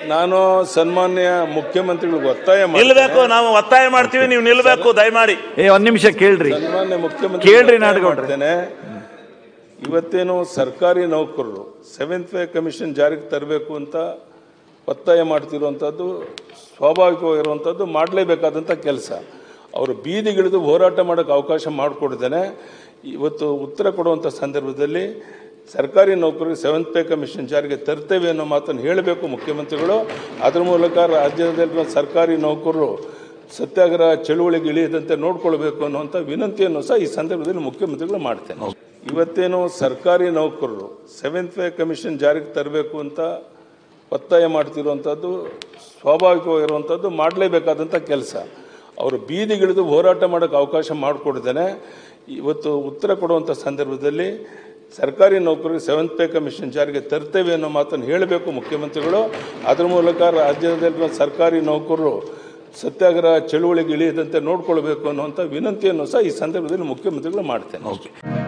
ನಾನು ಸನ್ಮಾನ್ಯ ಮುಖ್ಯಮಂತ್ರಿಗಳಿಗೆ ಒತ್ತಾಯ ಮಾಡಿ ನಿಲ್ಬೇಕು ನಾವು ಒತ್ತಾಯ ಮಾಡ್ತೀವಿ ನೀವು ನಿಲ್ಬೇಕು ದಯಮಾಡಿ ಏ ಒಂದ್ ನಿಮಿಷ ಕೇಳ್ರಿ ಸನ್ಮಾನ್ಯ ಮುಖ್ಯಮಂತ್ರಿ ಕೇಳ್ರಿ ನಾಡಗೌಡ್ರೆ. ಮಾಡ್ತೇನೆ ಇವತ್ತೇನು ಸರ್ಕಾರಿ ನೌಕರರು ಸೆವೆಂತ್ ವೇ ಕಮಿಷನ್ ಜಾರಿಗೆ ತರಬೇಕು ಅಂತ ಒತ್ತಾಯ ಮಾಡ್ತಿರುವಂಥದ್ದು ಸ್ವಾಭಾವಿಕವಾಗಿರುವಂಥದ್ದು ಮಾಡಲೇಬೇಕಾದಂಥ ಕೆಲಸ ಅವರು ಬೀದಿಗಿಳಿದು ಹೋರಾಟ ಮಾಡೋಕ್ಕೆ ಅವಕಾಶ ಮಾಡಿಕೊಡ್ತೇನೆ ಇವತ್ತು ಉತ್ತರ ಕೊಡುವಂಥ ಸಂದರ್ಭದಲ್ಲಿ ಸರ್ಕಾರಿ ನೌಕರರಿಗೆ ಸೆವೆಂತ್ ಪೇ ಕಮಿಷನ್ ಜಾರಿಗೆ ತರ್ತೇವೆ ಅನ್ನೋ ಮಾತನ್ನು ಹೇಳಬೇಕು ಮುಖ್ಯಮಂತ್ರಿಗಳು ಅದ್ರ ಮೂಲಕ ರಾಜ್ಯದಲ್ಲಿರುವ ಸರ್ಕಾರಿ ನೌಕರರು ಸತ್ಯಾಗ್ರಹ ಚಳುವಳಿಗೆ ಇಳಿಯದಂತೆ ನೋಡ್ಕೊಳ್ಬೇಕು ಅನ್ನುವಂಥ ವಿನಂತಿಯನ್ನು ಸಹ ಈ ಸಂದರ್ಭದಲ್ಲಿ ಮುಖ್ಯಮಂತ್ರಿಗಳು ಮಾಡ್ತೇನೆ ಇವತ್ತೇನು ಸರ್ಕಾರಿ ನೌಕರರು ಸೆವೆಂತ್ ವೇ ಕಮಿಷನ್ ಜಾರಿಗೆ ತರಬೇಕು ಅಂತ ಒತ್ತಾಯ ಮಾಡ್ತಿರುವಂಥದ್ದು ಸ್ವಾಭಾವಿಕವಾಗಿರುವಂಥದ್ದು ಮಾಡಲೇಬೇಕಾದಂಥ ಕೆಲಸ ಅವರು ಬೀದಿಗಿಳಿದು ಹೋರಾಟ ಮಾಡೋಕ್ಕೆ ಅವಕಾಶ ಮಾಡಿಕೊಡ್ತೇನೆ ಇವತ್ತು ಉತ್ತರ ಕೊಡುವಂಥ ಸಂದರ್ಭದಲ್ಲಿ ಸರ್ಕಾರಿ ನೌಕರರಿಗೆ ಸೆವೆಂತ್ ಪೇ ಕಮಿಷನ್ ಜಾರಿಗೆ ತರ್ತೇವೆ ಅನ್ನೋ ಮಾತನ್ನು ಹೇಳಬೇಕು ಮುಖ್ಯಮಂತ್ರಿಗಳು ಅದ್ರ ಮೂಲಕ ರಾಜ್ಯದಲ್ಲಿರುವ ಸರ್ಕಾರಿ ನೌಕರರು ಸತ್ಯಾಗ್ರಹ ಚಳುವಳಿಗೆ ಇಳಿಯದಂತೆ ನೋಡ್ಕೊಳ್ಬೇಕು ಅನ್ನುವಂಥ ವಿನಂತಿಯನ್ನು ಸಹ ಈ ಸಂದರ್ಭದಲ್ಲಿ ಮುಖ್ಯಮಂತ್ರಿಗಳು ಮಾಡ್ತೇನೆ